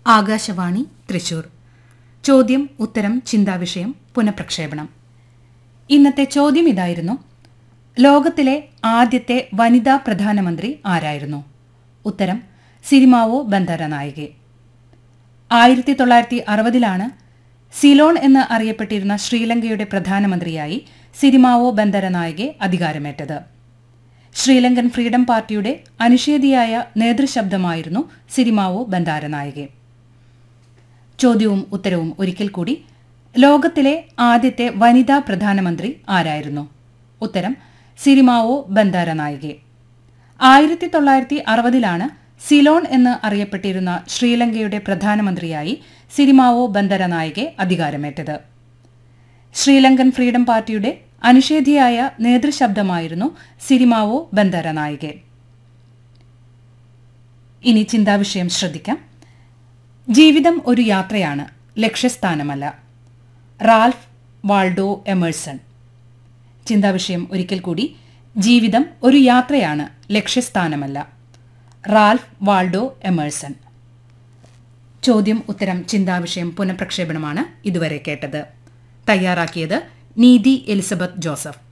ആകാശവാണി തൃശൂർ ചോദ്യം ഉത്തരം ചിന്താവിഷയം പുനഃപ്രക്ഷേപണം ഇന്നത്തെ ചോദ്യം ഇതായിരുന്നു ലോകത്തിലെ ആദ്യത്തെ വനിതാ പ്രധാനമന്ത്രി ആരായിരുന്നു ഉത്തരം സിരിമാവോ ബന്ദാരനായികെ ആയിരത്തി തൊള്ളായിരത്തി അറുപതിലാണ് സിലോൺ എന്ന് അറിയപ്പെട്ടിരുന്ന ശ്രീലങ്കയുടെ പ്രധാനമന്ത്രിയായി സിരിമാവോ ബന്ദരനായകെ അധികാരമേറ്റത് ശ്രീലങ്കൻ ഫ്രീഡം പാർട്ടിയുടെ അനിഷേധിയായ നേതൃശബ്ദമായിരുന്നു സിരിമാവോ ബന്ദാരനായകെ ചോദ്യവും ഉത്തരവും ഒരിക്കൽ കൂടി ലോകത്തിലെ ആദ്യത്തെ വനിതാ പ്രധാനമന്ത്രി ആരായിരുന്നു ഉത്തരം സിരിമാവോ ബന്ദാരനായികെ ആയിരത്തി തൊള്ളായിരത്തി അറുപതിലാണ് സിലോൺ എന്ന് അറിയപ്പെട്ടിരുന്ന ശ്രീലങ്കയുടെ പ്രധാനമന്ത്രിയായി സിരിമാവോ ബന്ദരനായകെ അധികാരമേറ്റത് ശ്രീലങ്കൻ ഫ്രീഡം പാർട്ടിയുടെ അനിഷേധിയായ നേതൃശബ്ദമായിരുന്നു സിരിമാവോ ബന്ദരനായികെ ഇനി ചിന്താവിഷയം ശ്രദ്ധിക്കാം ജീവിതം ഒരു യാത്രയാണ് ലക്ഷ്യസ്ഥാനമല്ല റാൽഫ് വാൾഡോ എമേഴ്സൺ ചിന്താവിഷയം ഒരിക്കൽ കൂടി ജീവിതം ഒരു യാത്രയാണ് ലക്ഷ്യസ്ഥാനമല്ല റാൽഫ് വാൾഡോ എമേഴ്സൺ ചോദ്യം ഉത്തരം ചിന്താവിഷയം പുനഃപ്രക്ഷേപണമാണ് ഇതുവരെ കേട്ടത് തയ്യാറാക്കിയത് നീതി എലിസബത്ത് ജോസഫ്